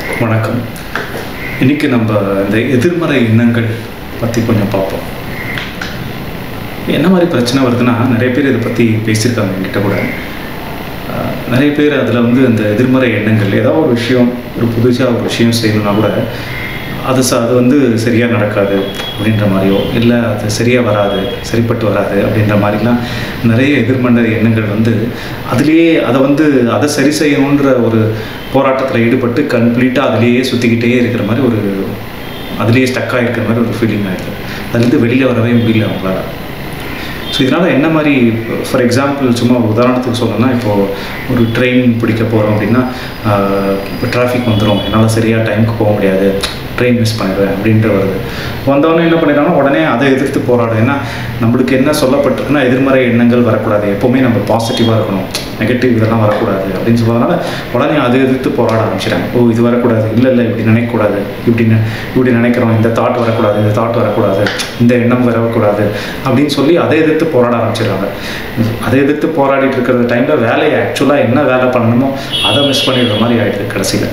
வணக்கம் இன்னைக்கு நம்ம இந்த எதிர்மறை எண்ணங்கள் பற்றி கொஞ்சம் பார்ப்போம் என்ன மாதிரி பிரச்சனை வருதுன்னா நிறைய பேர் இதை பற்றி பேசியிருக்காங்க என்கிட்ட கூட அஹ், நிறைய பேர் அதில் வந்து அந்த எதிர்மறை எண்ணங்கள் ஏதாவது ஒரு விஷயம் ஒரு புதுசாக ஒரு விஷயம் செய்யணும்னா கூட அது ச அது வந்து சரியாக நடக்காது அப்படின்ற மாதிரியோ இல்லை அது சரியாக வராது சரிப்பட்டு வராது அப்படின்ற மாதிரிலாம் நிறைய எதிர்மறை எண்ணங்கள் வந்து அதுலேயே அதை வந்து அதை சரி செய்யணுன்ற ஒரு போராட்டத்தில் ஈடுபட்டு கம்ப்ளீட்டாக அதுலேயே சுற்றிக்கிட்டே இருக்கிற மாதிரி ஒரு அதுலேயே ஸ்டக்காக இருக்கிற மாதிரி ஒரு ஃபீலிங் ஆகிடுது அதுலேருந்து வெளியில் வரவே முடியல அவங்களால ஸோ இதனால் என்ன மாதிரி ஃபார் எக்ஸாம்பிள் சும்மா ஒரு உதாரணத்துக்கு சொல்லணும்னா இப்போது ஒரு ட்ரெயின் பிடிக்க போகிறோம் அப்படின்னா இப்போ டிராஃபிக் வந்துடும் என்னால் சரியாக டைமுக்கு போக முடியாது ட்ரெயின் மிஸ் பண்ணிடுவேன் அப்படின்ட்டு வருது வந்தவொடனே என்ன பண்ணிடுறாங்கன்னா உடனே அதை எதிர்த்து போராடும் ஏன்னா நம்மளுக்கு என்ன சொல்லப்பட்டிருக்குன்னா எதிர்மறை எண்ணங்கள் வரக்கூடாது எப்போவுமே நம்ம பாசிட்டிவாக இருக்கணும் நெகட்டிவ் இதெல்லாம் வரக்கூடாது அப்படின்னு சொல்றதுனால உடனே அதை எதிர்த்து போராட ஆரம்பிச்சிட்டாங்க ஓ இது வரக்கூடாது இல்லை இல்லை இப்படி நினைக்கக்கூடாது இப்படி நெ- இப்படி நினைக்கிறோம் இந்த தாட் வரக்கூடாது இந்த தாட் வரக்கூடாது இந்த எண்ணம் வரக்கூடாது அப்படின்னு சொல்லி அதை எதிர்த்து போராட ஆரம்பிச்சிடுறாங்க அதை எதிர்த்து போராடிட்டு இருக்கிற டைமில் வேலையை ஆக்சுவலாக என்ன வேலை பண்ணணுமோ அதை மிஸ் பண்ணிடுற மாதிரி ஆயிடுது கடைசியில்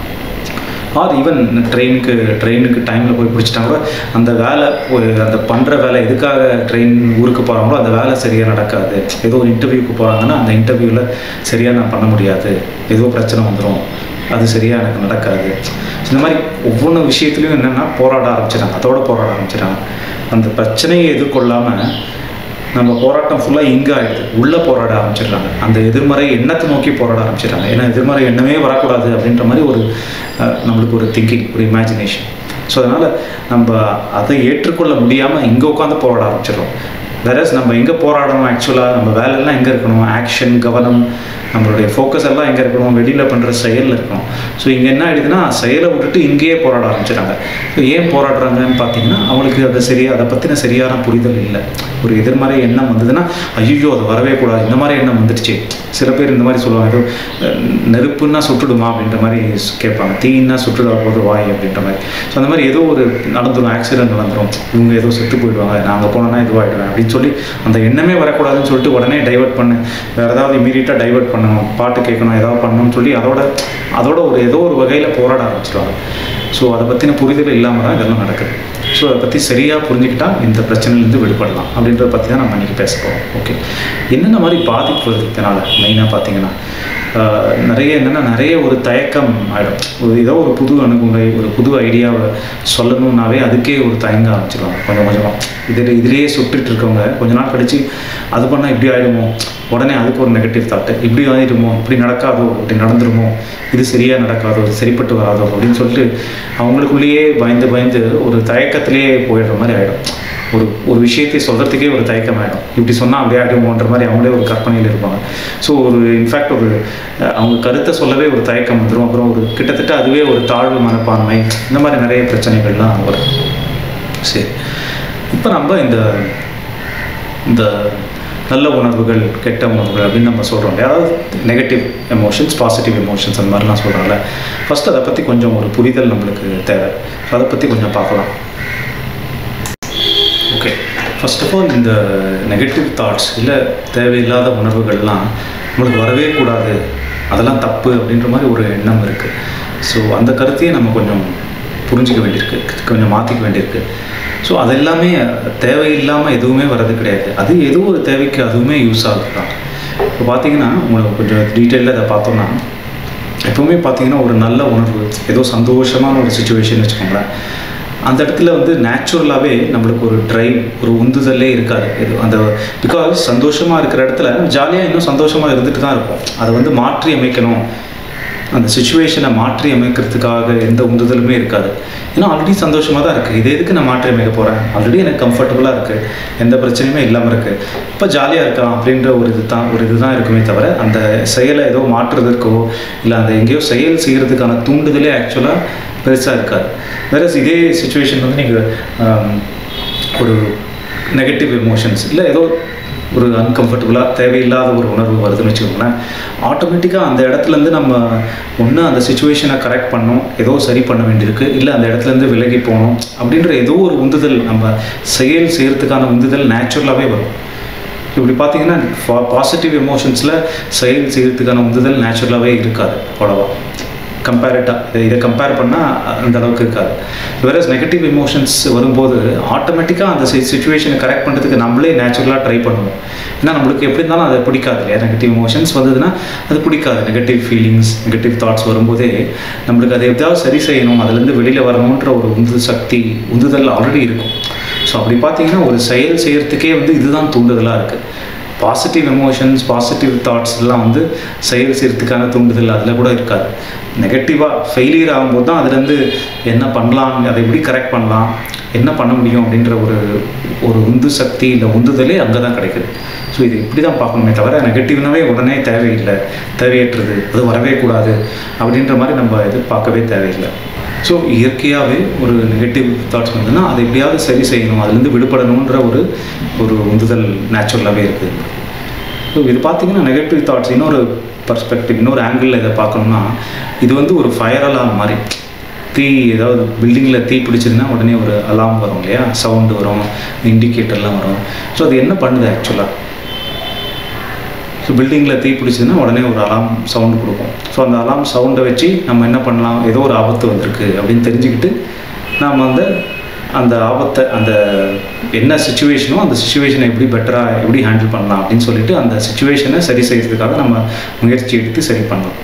ஆர் ஈவன் ட்ரெயினுக்கு ட்ரெயினுக்கு டைமில் போய் பிடிச்சிட்டா கூட அந்த வேலை ஒரு அந்த பண்ணுற வேலை எதுக்காக ட்ரெயின் ஊருக்கு போகிறாங்களோ அந்த வேலை சரியாக நடக்காது ஏதோ ஒரு இன்டர்வியூக்கு போகிறாங்கன்னா அந்த இன்டர்வியூவில் சரியாக நான் பண்ண முடியாது ஏதோ பிரச்சனை வந்துடும் அது சரியாக எனக்கு நடக்காது இந்த மாதிரி ஒவ்வொன்று விஷயத்துலையும் என்னென்னா போராட ஆரம்பிச்சிட்டாங்க அதோட போராட ஆரம்பிச்சிட்டாங்க அந்த பிரச்சனையை எதிர்கொள்ளாமல் நம்ம போராட்டம் ஃபுல்லாக இங்கே ஆயிடுது உள்ளே போராட ஆரம்பிச்சிடுறாங்க அந்த எதிர்மறை எண்ணத்தை நோக்கி போராட ஆரம்பிச்சிடுறாங்க ஏன்னா எதிர்மறை எண்ணமே வரக்கூடாது அப்படின்ற மாதிரி ஒரு அஹ், நம்மளுக்கு ஒரு திங்கிங் ஒரு இமேஜினேஷன் ஸோ அதனால் நம்ம அதை ஏற்றுக்கொள்ள முடியாமல் இங்கே உட்காந்து போராட ஆரம்பிச்சிடுறோம் வேறஸ் நம்ம எங்கே போராடணும் ஆக்சுவலாக நம்ம வேலையெல்லாம் எங்கே இருக்கணும் ஆக்ஷன் கவனம் நம்மளுடைய ஃபோக்கஸ் எல்லாம் எங்கே இருக்கணும் வெளியில் பண்ணுற செயலில் இருக்கணும் ஸோ இங்கே என்ன ஆயிடுதுன்னா செயலை விட்டுட்டு இங்கேயே போராட ஆரம்பிச்சிட்டாங்க ஸோ ஏன் போராடுறாங்கன்னு பார்த்தீங்கன்னா அவங்களுக்கு அதை சரியாக அதை பற்றின சரியான புரிதல் இல்லை ஒரு எதிர்மறை எண்ணம் வந்ததுன்னா ஐயோ அது வரவே கூடாது இந்த மாதிரி எண்ணம் வந்துடுச்சு சில பேர் இந்த மாதிரி சொல்லுவாங்க ஏதோ அஹ், நெருப்புன்னா சுட்டுடுமா அப்படின்ற மாதிரி ஸ்- கேட்பாங்க தீயின்னா சுட்டுடா போது வாய் அப்படின்ற மாதிரி ஸோ அந்த மாதிரி ஏதோ ஒரு நடந்துடும் ஆக்சிடென்ட் நடந்துடும் இவங்க ஏதோ செத்து போயிடுவாங்க நாங்கள் போனோன்னா இதுவாகிடுவேன் அப்படின்னு சொல்லி அந்த எண்ணமே வரக்கூடாதுன்னு சொல்லிட்டு உடனே டைவர்ட் பண்ணு வேறு ஏதாவது இமீடியட்டாக டைவர்ட் பண்ணணும் பாட்டு கேட்கணும் ஏதாவது பண்ணணும்னு சொல்லி அதோட அதோட ஒரு ஏதோ ஒரு வகையில் போராட ஆரம்பிச்சிடுவாங்க ஸோ அதை பற்றின புரிதல் இல்லாமல் தான் இதெல்லாம் நடக்குது ஸோ அதை பற்றி சரியாக புரிஞ்சுக்கிட்டா இந்த பிரச்சனையிலேருந்து விடுபடலாம் அப்படின்றத பற்றி தான் நம்ம இன்றைக்கி பேச போகிறோம் ஓகே என்னென்ன மாதிரி பாதிப்பு வருது இதனால் மெயினாக பார்த்தீங்கன்னா ஆஹ், நிறைய என்னென்னா நிறைய ஒரு தயக்கம் ஆகிடும் ஒரு ஏதோ ஒரு புது அணுகுமுறை ஒரு புது ஐடியாவை சொல்லணும்னாவே அதுக்கே ஒரு தயங்க ஆரம்பிச்சிடுவாங்க கொஞ்சம் கொஞ்சமாக இதில் இதிலேயே சுட்டுட்டு இருக்கவங்க கொஞ்ச நாள் கழிச்சு அது பண்ணால் இப்படி ஆகிடுமோ உடனே அதுக்கு ஒரு நெகட்டிவ் தாட்டு இப்படி ஆகிடுமோ இப்படி நடக்காதோ இப்படி நடந்துருமோ இது சரியாக நடக்காதோ இது சரிப்பட்டு வராதோ அப்படின்னு சொல்லிட்டு அவங்களுக்குள்ளேயே பயந்து பயந்து ஒரு தயக்கத்திலேயே போயிடுற மாதிரி ஆகிடும் ஒரு ஒரு விஷயத்தை சொல்கிறதுக்கே ஒரு தயக்கம் ஆகிடும் இப்படி சொன்னால் அப்படியே ஆகிடுமோன்ற மாதிரி அவங்களே ஒரு கற்பனையில் இருப்பாங்க ஸோ ஒரு இன்ஃபேக்ட் ஒரு அஹ், அவங்க கருத்தை சொல்லவே ஒரு தயக்கம் வந்துடும் அப்புறம் ஒரு கிட்டத்தட்ட அதுவே ஒரு தாழ்வு மனப்பான்மை இந்த மாதிரி நிறைய பிரச்சனைகள்லாம் வரும் சரி இப்போ நம்ம இந்த இந்த நல்ல உணர்வுகள் கெட்ட உணர்வுகள் அப்படின்னு நம்ம சொல்கிறோம் அதாவது நெகட்டிவ் எமோஷன்ஸ் பாசிட்டிவ் எமோஷன்ஸ் அந்த மாதிரிலாம் சொல்கிறோம்ல ஃபஸ்ட் அதை பற்றி கொஞ்சம் ஒரு புரிதல் நம்மளுக்கு தேவை அதை பற்றி கொஞ்சம் பார்க்கலாம் ஓகே ஃபர்ஸ்ட் ஆஃப் ஆல் இந்த நெகட்டிவ் தாட்ஸ் இல்லை தேவையில்லாத உணர்வுகள்லாம் நம்மளுக்கு வரவே கூடாது அதெல்லாம் தப்பு அப்படின்ற மாதிரி ஒரு எண்ணம் இருக்குது ஸோ அந்த கருத்தையே நம்ம கொஞ்சம் புரிஞ்சிக்க வேண்டியிருக்கு கொஞ்சம் மாற்றிக்க வேண்டியிருக்கு ஸோ அது எல்லாமே தேவையில்லாமல் எதுவுமே வர்றது கிடையாது அது ஏதோ ஒரு தேவைக்கு அதுவுமே யூஸ் ஆகுது தான் இப்போ பார்த்தீங்கன்னா உங்களுக்கு கொஞ்சம் டீட்டெயிலாக அதை பார்த்தோம்னா எப்பவுமே பார்த்தீங்கன்னா ஒரு நல்ல உணர்வு ஏதோ சந்தோஷமான ஒரு சுச்சுவேஷன் வச்சுக்கோங்களேன் அந்த இடத்துல வந்து நேச்சுரலாகவே நம்மளுக்கு ஒரு ட்ரைவ் ஒரு உந்துதலே இருக்காது இது அந்த பிகாஸ் சந்தோஷமாக இருக்கிற இடத்துல ஜாலியாக இன்னும் சந்தோஷமாக இருந்துட்டு தான் இருக்கும் அதை வந்து மாற்றி அமைக்கணும் அந்த சுச்சுவேஷனை மாற்றி அமைக்கிறதுக்காக எந்த உந்துதலுமே இருக்காது ஏன்னா ஆல்ரெடி சந்தோஷமாக தான் இருக்குது இது எதுக்கு நான் மாற்றி அமைக்க போகிறேன் ஆல்ரெடி எனக்கு கம்ஃபர்டபுளாக இருக்குது எந்த பிரச்சனையுமே இல்லாமல் இருக்குது இப்போ ஜாலியாக இருக்கலாம் அப்படின்ற ஒரு இது தான் ஒரு இதுதான் இருக்குமே தவிர அந்த செயலை ஏதோ மாற்றுறதுக்கோ இல்லை அந்த எங்கேயோ செயல் செய்கிறதுக்கான தூண்டுதலே ஆக்சுவலாக பெருசாக இருக்காது வேற இதே சுச்சுவேஷன் வந்து நீங்கள் ஒரு நெகட்டிவ் எமோஷன்ஸ் இல்லை ஏதோ ஒரு அன்கம்ஃபர்டபுளாக தேவையில்லாத ஒரு உணர்வு வருதுன்னு வச்சுக்கோங்களேன் ஆட்டோமேட்டிக்காக அந்த இடத்துலேருந்து நம்ம ஒன்று அந்த சுச்சுவேஷனை கரெக்ட் பண்ணோம் ஏதோ சரி பண்ண வேண்டியிருக்கு இல்லை அந்த இடத்துலேருந்து விலகி போகணும் அப்படின்ற ஏதோ ஒரு உந்துதல் நம்ம செயல் செய்கிறதுக்கான உந்துதல் நேச்சுரலாகவே வரும் இப்படி பார்த்தீங்கன்னா பாசிட்டிவ் எமோஷன்ஸில் செயல் செய்கிறதுக்கான உந்துதல் நேச்சுரலாகவே இருக்காது அவ்வளோவா கம்பேரிட்டாக இதை கம்பேர் பண்ணால் அந்த அளவுக்கு இருக்காது வேற நெகட்டிவ் எமோஷன்ஸ் வரும்போது ஆட்டோமேட்டிக்காக அந்த சுச்சுவேஷனை கரெக்ட் பண்ணுறதுக்கு நம்மளே நேச்சுரலாக ட்ரை பண்ணுவோம் ஏன்னா நம்மளுக்கு எப்படி இருந்தாலும் அது பிடிக்காது இல்லையா நெகட்டிவ் எமோஷன்ஸ் வந்ததுன்னா அது பிடிக்காது நெகட்டிவ் ஃபீலிங்ஸ் நெகட்டிவ் தாட்ஸ் வரும்போதே நம்மளுக்கு அதை எப்படியாவது சரி செய்யணும் அதுலேருந்து வெளியில் வரணுன்ற ஒரு உந்து சக்தி உந்துதல் ஆல்ரெடி இருக்கும் ஸோ அப்படி பார்த்தீங்கன்னா ஒரு செயல் செய்கிறதுக்கே வந்து இதுதான் தூண்டுதலாக இருக்குது பாசிட்டிவ் எமோஷன்ஸ் பாசிட்டிவ் தாட்ஸ் எல்லாம் வந்து செயல் செய்கிறதுக்கான தூண்டுதல் அதில் கூட இருக்காது நெகட்டிவாக ஃபெயிலியர் ஆகும்போது தான் அதுலேருந்து என்ன பண்ணலாம் அதை எப்படி கரெக்ட் பண்ணலாம் என்ன பண்ண முடியும் அப்படின்ற ஒரு ஒரு உந்து சக்தி இல்லை உந்துதலே அங்கே தான் கிடைக்குது ஸோ இது இப்படி தான் பார்க்கணுமே தவிர நெகட்டிவ்னாவே உடனே தேவையில்லை தேவையற்றது அது வரவே கூடாது அப்படின்ற மாதிரி நம்ம எதிர்பார்க்கவே தேவையில்லை ஸோ இயற்கையாகவே ஒரு நெகட்டிவ் தாட்ஸ் வந்ததுன்னா அதை எப்படியாவது சரி செய்யணும் அதுலேருந்து விடுபடணுன்ற ஒரு ஒரு உந்துதல் நேச்சுரலாகவே இருக்குது ஸோ இது பார்த்தீங்கன்னா நெகட்டிவ் தாட்ஸ் இன்னொரு பர்ஸ்பெக்டிவ் இன்னொரு ஆங்கிளில் இதை பார்க்கணும்னா இது வந்து ஒரு ஃபயர் அலாம் மாதிரி தீ ஏதாவது பில்டிங்கில் தீ பிடிச்சதுன்னா உடனே ஒரு அலாம் வரும் இல்லையா சவுண்டு வரும் இண்டிகேட்டர்லாம் வரும் ஸோ அது என்ன பண்ணுது ஆக்சுவலாக ஸோ பில்டிங்கில் தீ பிடிச்சதுன்னா உடனே ஒரு அலாம் சவுண்டு கொடுக்கும் ஸோ அந்த அலாம் சவுண்டை வச்சு நம்ம என்ன பண்ணலாம் ஏதோ ஒரு ஆபத்து வந்திருக்கு அப்படின்னு தெரிஞ்சுக்கிட்டு நாம் வந்து அந்த ஆபத்தை அந்த என்ன சுச்சுவேஷனோ அந்த சுச்சுவேஷனை எப்படி பெட்டராக எப்படி ஹேண்டில் பண்ணலாம் அப்படின்னு சொல்லிட்டு அந்த சுச்சுவேஷனை சரி செய்யறதுக்காக நம்ம முயற்சி எடுத்து சரி பண்ணலாம்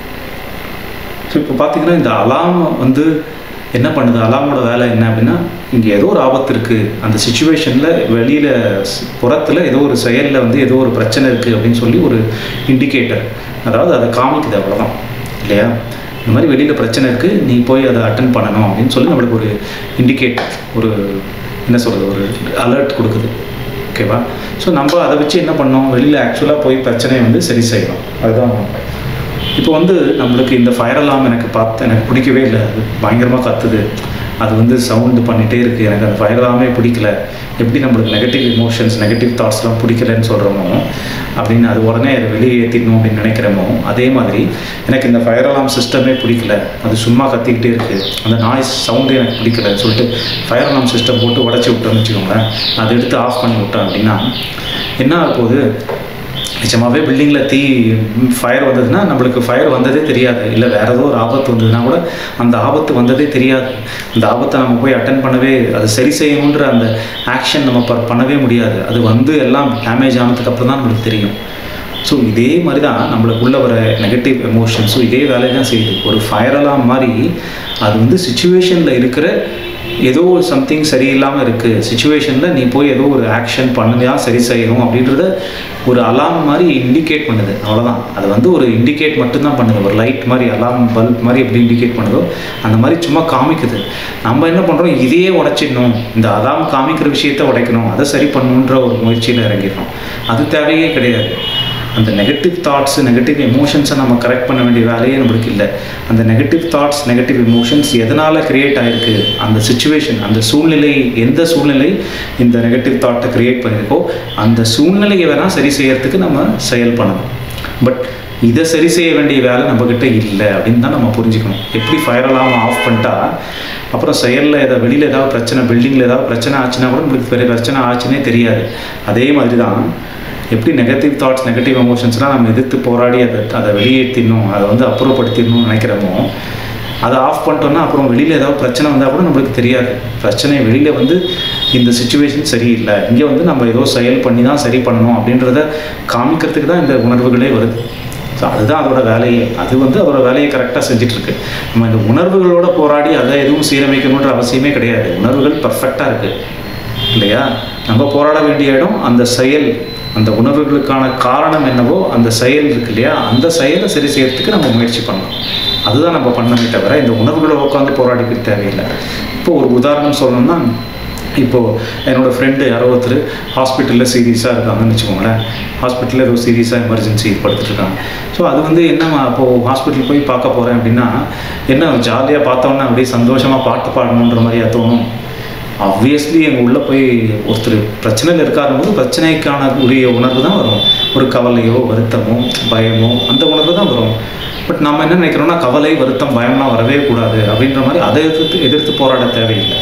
ஸோ இப்போ பார்த்தீங்கன்னா இந்த அலாம் வந்து என்ன பண்ணுது அலாமோட வேலை என்ன அப்படின்னா இங்கே ஏதோ ஒரு ஆபத்து இருக்குது அந்த சுச்சுவேஷனில் வெளியில் புறத்தில் ஏதோ ஒரு செயலில் வந்து ஏதோ ஒரு பிரச்சனை இருக்குது அப்படின்னு சொல்லி ஒரு இண்டிகேட்டர் அதாவது அதை காமிக்குது அவ்வளோதான் இல்லையா இந்த மாதிரி வெளியில் பிரச்சனை இருக்குது நீ போய் அதை அட்டன் பண்ணணும் அப்படின்னு சொல்லி நம்மளுக்கு ஒரு இண்டிகேட் ஒரு என்ன சொல்கிறது ஒரு அலர்ட் கொடுக்குது ஓகேவா ஸோ நம்ம அதை வச்சு என்ன பண்ணோம் வெளியில் ஆக்சுவலாக போய் பிரச்சனையை வந்து சரி செய்யணும் அதுதான் இப்போ வந்து நம்மளுக்கு இந்த ஃபயர் அலாம் எனக்கு பார்த்து எனக்கு பிடிக்கவே இல்லை அது பயங்கரமாக கத்துது அது வந்து சவுண்டு பண்ணிகிட்டே இருக்குது எனக்கு அந்த ஃபயர் அலாமே பிடிக்கல எப்படி நம்மளுக்கு நெகட்டிவ் இமோஷன்ஸ் நெகட்டிவ் தாட்ஸ்லாம் பிடிக்கலன்னு சொல்கிறோமோ அப்படின்னு அது உடனே அதை வெளியே ஏற்றிடணும் அப்படின்னு நினைக்கிறோமோ அதே மாதிரி எனக்கு இந்த ஃபயர் அலாம் சிஸ்டமே பிடிக்கல அது சும்மா கத்திக்கிட்டே இருக்குது அந்த நாய்ஸ் சவுண்டே எனக்கு பிடிக்கலன்னு சொல்லிட்டு ஃபயர் அலாம் சிஸ்டம் போட்டு உடச்சி விட்டோம்னு வச்சுக்கோங்களேன் அதை எடுத்து ஆஃப் பண்ணி விட்டோம் அப்படின்னா என்ன ஆக போகுது நிஜமாகவே பில்டிங்கில் தீ ஃபயர் வந்ததுன்னா நம்மளுக்கு ஃபயர் வந்ததே தெரியாது இல்லை வேறு ஏதோ ஒரு ஆபத்து வந்ததுன்னா கூட அந்த ஆபத்து வந்ததே தெரியாது அந்த ஆபத்தை நம்ம போய் அட்டன் பண்ணவே அது சரி செய்யணுன்ற அந்த ஆக்ஷன் நம்ம ப பண்ணவே முடியாது அது வந்து எல்லாம் டேமேஜ் ஆனதுக்கப்புறம் தான் நம்மளுக்கு தெரியும் ஸோ இதே மாதிரி தான் நம்மளுக்குள்ள வர நெகட்டிவ் எமோஷன்ஸும் இதே வேலையை தான் செய்யுது ஒரு ஃபயர் அலாம் மாதிரி அது வந்து சுச்சுவேஷனில் இருக்கிற ஏதோ ஒரு சம்திங் சரியில்லாமல் இருக்குது சுச்சுவேஷனில் நீ போய் ஏதோ ஒரு ஆக்ஷன் பண்ணுதா சரி செய்யணும் அப்படின்றத ஒரு அலாம் மாதிரி இண்டிகேட் பண்ணுது அவ்வளோதான் அது வந்து ஒரு இண்டிகேட் மட்டும்தான் பண்ணுது ஒரு லைட் மாதிரி அலாம் பல்ப் மாதிரி எப்படி இண்டிகேட் பண்ணுதோ அந்த மாதிரி சும்மா காமிக்குது நம்ம என்ன பண்ணுறோம் இதையே உடைச்சிடணும் இந்த அலாம் காமிக்கிற விஷயத்த உடைக்கணும் அதை சரி பண்ணணுன்ற ஒரு முயற்சியில் இறங்கிடுறோம் அது தேவையே கிடையாது அந்த நெகட்டிவ் தாட்ஸ் நெகட்டிவ் எமோஷன்ஸை நம்ம கரெக்ட் பண்ண வேண்டிய வேலையே நம்மளுக்கு இல்லை அந்த நெகட்டிவ் தாட்ஸ் நெகட்டிவ் எமோஷன்ஸ் எதனால் க்ரியேட் ஆகிருக்கு அந்த சுச்சுவேஷன் அந்த சூழ்நிலை எந்த சூழ்நிலை இந்த நெகட்டிவ் தாட்டை க்ரியேட் பண்ணியிருக்கோ அந்த சூழ்நிலையை வேணால் சரி செய்யறதுக்கு நம்ம செயல் பண்ணணும் பட் இதை சரி செய்ய வேண்டிய வேலை நம்மக்கிட்ட இல்லை அப்படின்னு தான் நம்ம புரிஞ்சுக்கணும் எப்படி ஃபயர் அலாம் ஆஃப் பண்ணிட்டா அப்புறம் செயலில் ஏதாவது வெளியில் ஏதாவது பிரச்சனை பில்டிங்கில் ஏதாவது பிரச்சனை ஆச்சுன்னா கூட நம்மளுக்கு பெரிய பிரச்சனை ஆச்சுன்னே தெரியாது அதே மாதிரி தான் எப்படி நெகட்டிவ் தாட்ஸ் நெகட்டிவ் எமோஷன்ஸ்லாம் நம்ம எதிர்த்து போராடி அதை அதை வெளியேற்றிடணும் அதை வந்து அப்புறப்படுத்திடணும்னு நினைக்கிறோமோ அதை ஆஃப் பண்ணிட்டோம்னா அப்புறம் வெளியில் ஏதாவது பிரச்சனை வந்தால் கூட நம்மளுக்கு தெரியாது பிரச்சனை வெளியில் வந்து இந்த சுச்சுவேஷன் சரியில்லை இங்கே வந்து நம்ம ஏதோ செயல் பண்ணி தான் சரி பண்ணணும் அப்படின்றத காமிக்கிறதுக்கு தான் இந்த உணர்வுகளே வருது ஸோ அதுதான் அதோட வேலையே அது வந்து அதோட வேலையை கரெக்டாக செஞ்சிட்ருக்கு நம்ம இந்த உணர்வுகளோட போராடி அதை எதுவும் சீரமைக்கணுன்ற அவசியமே கிடையாது உணர்வுகள் பர்ஃபெக்டாக இருக்குது இல்லையா நம்ம போராட வேண்டிய இடம் அந்த செயல் அந்த உணர்வுகளுக்கான காரணம் என்னவோ அந்த செயல் இருக்கு இல்லையா அந்த செயலை சரி செய்யறதுக்கு நம்ம முயற்சி பண்ணலாம் அதுதான் நம்ம பண்ணவே தவிர இந்த உணர்வுகளை உட்காந்து போராடிக்கிட்டு தேவையில்லை இப்போ ஒரு உதாரணம் சொல்லணும்னா இப்போது என்னோடய ஃப்ரெண்டு யாரோ ஒருத்தர் ஹாஸ்பிட்டலில் சீரியஸாக இருக்காங்கன்னு வச்சுக்கோங்களேன் ஹாஸ்பிட்டலில் ஏதோ சீரியஸாக எமர்ஜென்சி படுத்துட்ருக்காங்க ஸோ அது வந்து என்ன அப்போது ஹாஸ்பிட்டல் போய் பார்க்க போகிறேன் அப்படின்னா என்ன ஜாலியாக பார்த்தோன்னா அப்படியே சந்தோஷமாக பாட்டு பாடணுன்ற மாதிரியா தோணும் ஆப்வியஸ்லி எங்கள் உள்ளே போய் ஒருத்தர் பிரச்சனையில் இருக்காரும் போது பிரச்சனைக்கான உரிய உணர்வு தான் வரும் ஒரு கவலையோ வருத்தமோ பயமோ அந்த உணர்வு தான் வரும் பட் நம்ம என்ன நினைக்கிறோம்னா கவலை வருத்தம் பயம்லாம் வரவே கூடாது அப்படின்ற மாதிரி அதை எதிர்த்து எதிர்த்து போராட தேவையில்லை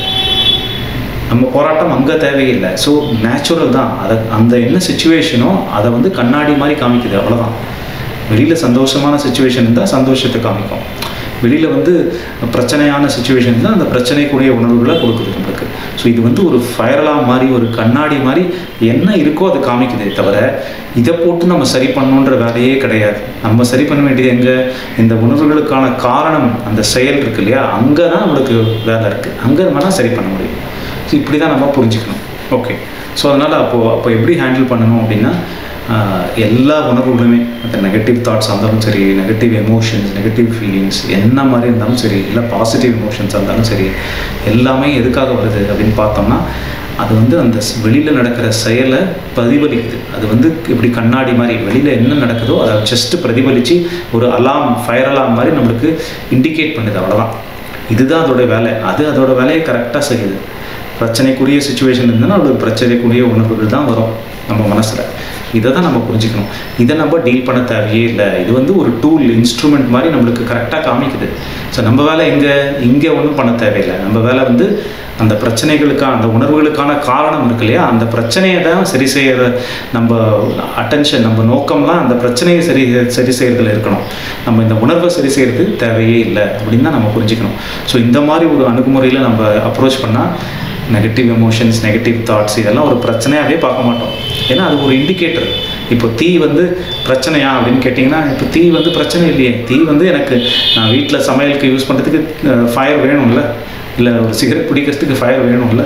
நம்ம போராட்டம் அங்கே தேவையில்லை ஸோ நேச்சுரல் தான் அதை அந்த என்ன சுச்சுவேஷனோ அதை வந்து கண்ணாடி மாதிரி காமிக்குது அவ்வளோதான் வெளியில் சந்தோஷமான சுச்சுவேஷன் இருந்தால் சந்தோஷத்தை காமிக்கும் வெளியில் வந்து பிரச்சனையான சுச்சுவேஷன் தான் அந்த பிரச்சனைக்குரிய உணர்வுகளை கொடுக்குது நம்மளுக்கு ஸோ இது வந்து ஒரு ஃபயரலாக மாதிரி ஒரு கண்ணாடி மாதிரி என்ன இருக்கோ அது காமிக்குதே தவிர இதை போட்டு நம்ம சரி பண்ணணுன்ற வேலையே கிடையாது நம்ம சரி பண்ண வேண்டியது எங்கே இந்த உணர்வுகளுக்கான காரணம் அந்த செயல் இருக்கு இல்லையா அங்கே தான் நம்மளுக்கு வேலை இருக்குது அங்கே வேணால் சரி பண்ண முடியும் ஸோ இப்படி தான் நம்ம புரிஞ்சுக்கணும் ஓகே ஸோ அதனால் அப்போது அப்போ எப்படி ஹேண்டில் பண்ணணும் அப்படின்னா ஆஹ், எல்லா உணர்வுகளுமே அந்த நெகட்டிவ் தாட்ஸாக இருந்தாலும் சரி நெகட்டிவ் எமோஷன்ஸ் நெகட்டிவ் ஃபீலிங்ஸ் என்ன மாதிரி இருந்தாலும் சரி இல்லை பாசிட்டிவ் எமோஷன்ஸாக இருந்தாலும் சரி எல்லாமே எதுக்காக வருது அப்படின்னு பார்த்தோம்னா அது வந்து அந்த வெளியில் நடக்கிற செயலை பிரதிபலிக்குது அது வந்து இப்படி கண்ணாடி மாதிரி வெளியில் என்ன நடக்குதோ அதை ஜஸ்ட் பிரதிபலித்து ஒரு அலாம் ஃபயர் அலாம் மாதிரி நம்மளுக்கு இண்டிகேட் பண்ணுது அவ்வளோதான் இதுதான் அதோட வேலை அது அதோட வேலையை கரெக்டாக செய்யுது பிரச்சனைக்குரிய சுச்சுவேஷன் இருந்ததுன்னா அது பிரச்சனைக்குரிய உணர்வுகள் தான் வரும் நம்ம மனசில் இதை தான் நம்ம புரிஞ்சுக்கணும் இதை நம்ம டீல் பண்ண தேவையே இல்லை இது வந்து ஒரு டூல் இன்ஸ்ட்ருமெண்ட் மாதிரி நம்மளுக்கு கரெக்டாக காமிக்குது ஸோ நம்ம வேலை எங்கே இங்கே ஒன்றும் பண்ண தேவையில்லை நம்ம வேலை வந்து அந்த பிரச்சனைகளுக்கான அந்த உணர்வுகளுக்கான காரணம் இருக்கு இல்லையா அந்த பிரச்சனையை தான் சரி செய்கிற நம்ம அட்டென்ஷன் நம்ம நோக்கம்லாம் அந்த பிரச்சனையை சரி சரி செய்கிறதுல இருக்கணும் நம்ம இந்த உணர்வை சரி செய்கிறது தேவையே இல்லை அப்படின்னு தான் நம்ம புரிஞ்சுக்கணும் ஸோ இந்த மாதிரி ஒரு அணுகுமுறையில் நம்ம அப்ரோச் பண்ணால் நெகட்டிவ் எமோஷன்ஸ் நெகட்டிவ் தாட்ஸ் இதெல்லாம் ஒரு பிரச்சனையாகவே பார்க்க மாட்டோம் ஏன்னா அது ஒரு இண்டிகேட்டர் இப்போ தீ வந்து பிரச்சனையா அப்படின்னு கேட்டிங்கன்னா இப்போ தீ வந்து பிரச்சனை இல்லையே தீ வந்து எனக்கு நான் வீட்டில் சமையலுக்கு யூஸ் பண்ணுறதுக்கு ஃபயர் வேணும்ல இல்லை ஒரு சிகரெட் பிடிக்கிறதுக்கு ஃபயர் வேணும்ல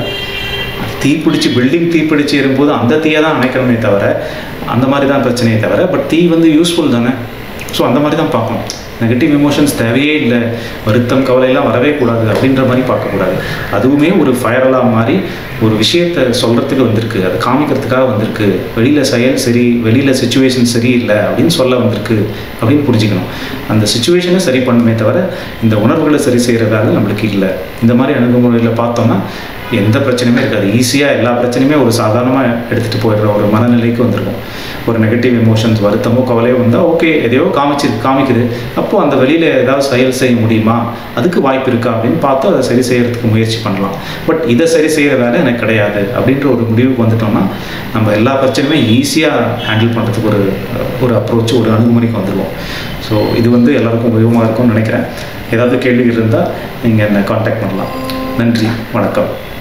தீ பிடிச்சி பில்டிங் தீ பிடிச்சி எறும்போது அந்த தீயை தான் அணைக்கணுமே தவிர அந்த மாதிரி தான் பிரச்சனையே தவிர பட் தீ வந்து யூஸ்ஃபுல் தானே ஸோ அந்த மாதிரி தான் பார்க்கணும் நெகட்டிவ் எமோஷன்ஸ் தேவையே இல்லை வருத்தம் கவலையெல்லாம் வரவே கூடாது அப்படின்ற மாதிரி பார்க்கக்கூடாது அதுவுமே ஒரு ஃபயரலாக மாதிரி ஒரு விஷயத்தை சொல்கிறதுக்கு வந்திருக்கு அதை காமிக்கிறதுக்காக வந்திருக்கு வெளியில் செயல் சரி வெளியில் சுச்சுவேஷன் சரியில்லை அப்படின்னு சொல்ல வந்திருக்கு அப்படின்னு புரிஞ்சுக்கணும் அந்த சுச்சுவேஷனை சரி பண்ணுமே தவிர இந்த உணர்வுகளை சரி செய்கிற வேலை நம்மளுக்கு இல்லை இந்த மாதிரி அணுகுமுறையில் பார்த்தோம்னா எந்த பிரச்சனையுமே இருக்காது ஈஸியாக எல்லா பிரச்சனையுமே ஒரு சாதாரணமாக எடுத்துகிட்டு போயிடுற ஒரு மனநிலைக்கு வந்திருக்கும் ஒரு நெகட்டிவ் எமோஷன்ஸ் வருத்தமோ கவலையோ வந்தால் ஓகே எதையோ காமிச்சு காமிக்குது அப்போது அந்த வெளியில் ஏதாவது செயல் செய்ய முடியுமா அதுக்கு வாய்ப்பு இருக்கா அப்படின்னு பார்த்து அதை சரி செய்யறதுக்கு முயற்சி பண்ணலாம் பட் இதை சரி செய்கிற வேலை எனக்கு கிடையாது அப்படின்ற ஒரு முடிவுக்கு வந்துட்டோம்னா நம்ம எல்லா பிரச்சனையுமே ஈஸியாக ஹேண்டில் பண்ணுறதுக்கு ஒரு ஒரு அப்ரோச் ஒரு அணுகுமுறைக்கு வந்துடுவோம் ஸோ இது வந்து எல்லாருக்கும் உபயோகமாக இருக்கும்னு நினைக்கிறேன் ஏதாவது கேள்விகள் இருந்தால் நீங்கள் என்னை காண்டாக்ட் பண்ணலாம் நன்றி வணக்கம்